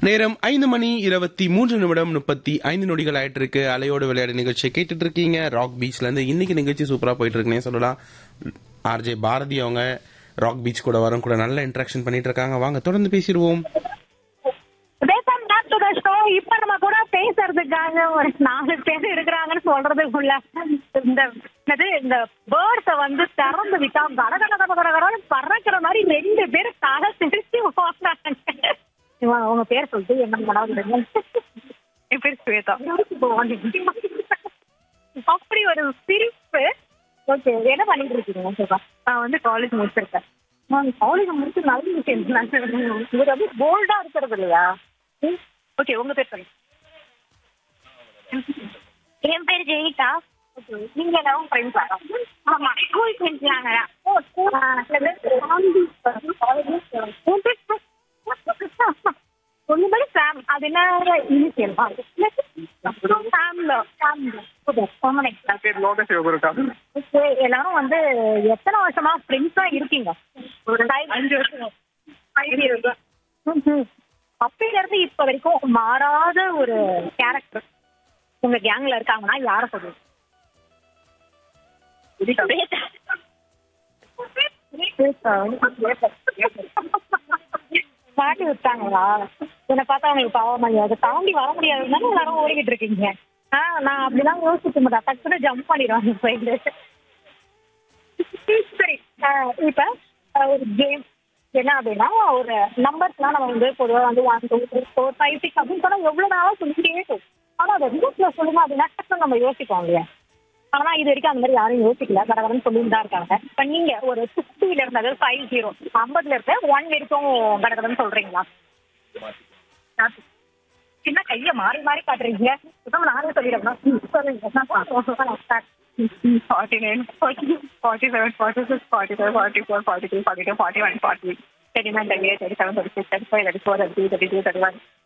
நேரம் ஐந்து மணி இருபத்தி மூன்று நிமிடம் முப்பத்தி ஐந்து நொடிகள் ஆயிட்டு இருக்கு அலையோடு விளையாடு நிகழ்ச்சியை கேட்டுட்டு இருக்கீங்க ராக் பீச்ல இருந்து இன்னைக்கு நிகழ்ச்சி சூப்பரா போயிட்டு இருக்குன்னே சொல்லலாம் ஆர்ஜே பாரதி அவங்க ராக் பீச் கூட வரும் கூட நல்ல இன்ட்ராக்ஷன் பண்ணிட்டு இருக்காங்க வாங்க தொடர்ந்து பேசிடுவோம் welcome back to the show இப்ப நம்ம கூட பேசுறதுக்காக ஒரு நாலு பேர் இருக்கிறாங்கன்னு சொல்றதுக்குள்ள இந்த என்னது இந்த பேர்ட்ஸ வந்து திறந்து விட்டா கட கட கட கட கடன்னு பறக்கிற மாதிரி ரெண்டு பேர் தலை திருச்சி ஓடுறாங்க இவன் அவங்க பேர் சொல்லிட்டு என்ன பண்ணாங்க என் பேர் ஸ்வேதா அப்படி ஒரு சிரிப்பு ஓகே என்ன பண்ணிட்டு இருக்கீங்க சொல்றா நான் வந்து காலேஜ் முடிச்சிருக்கேன் நான் காலேஜ் முடிச்சு நல்ல விஷயம் இவர் அப்படியே போல்டா இருக்கிறது இல்லையா ஓகே உங்க பேர் சொல்லுங்க என் பேர் ஜெயிதா நீங்க எல்லாரும் ஃப்ரெண்ட்ஸா ஆமா ஸ்கூல் ஃப்ரெண்ட்ஸ் நாங்க ஓ ஸ்கூல் ஒண்ணு பேரு சாம் அது என்ன இனிஷியல் சாம்ல சாம் பேர் லோகேஷ் சிவகுருக்கா ஓகே எல்லாரும் வந்து எத்தனை வருஷமா ஃப்ரெண்ட்ஸா இருக்கீங்க ஒரு அஞ்சு வருஷம் அப்பையில இருந்து இப்ப வரைக்கும் மாறாத ஒரு கேரக்டர் உங்க கேங்ல இருக்காங்கன்னா யார சொல்லுங்க மாட்டி விட்டாங்களா என்னை பார்த்தா அவங்களுக்கு பாவமா அதை தாண்டி வர முடியாதுன்னு எல்லாரும் ஓடிக்கிட்டு இருக்கீங்க ஆ நான் அப்படிலாம் யோசிக்க மாட்டேன் டக்குன்னு ஜம்ப் பண்ணிடுவாங்க போயிட்டு சரி ஆஹ் இப்ப ஆஹ் ஒரு கேம் என்ன அப்படின்னா ஒரு நம்பர்ஸ்லாம் நம்ம வந்து பொதுவாக வந்து one two three four five six அப்படின்னு சொன்னா எவ்வளவு நாளாக சொல்லிட்டே இருக்கும் ஆனா அதை இங்கிலீஷ்ல சொல்லுங்க அப்படின்னா டக்குன்னு நம்ம யோசிப்போம் இல்லையா ஆனா இது வரைக்கும் அந்த மாதிரி யாரும் யோசிக்கல கடகடன்னு சொல்லிட்டு தான் இருக்காங்க இப்ப நீங்க ஒரு சிக்ஸ்டில இருந்து அதாவது ஃபைவ் ஜீரோ ஐம்பதுல இருக்க ஒன் வரைக்கும் கடகடன்னு சொல்றீங்களா சின்ன கைய மாறி மாறி காட்டுறீங்க இப்ப நானே சொல்லிடுறேன் சொல்லுங்க forty nine forty forty seven forty six forty five forty four forty three forty two forty one forty thirty nine thirty eight thirty seven thirty six thirty five thirty four thirty thirty two thirty one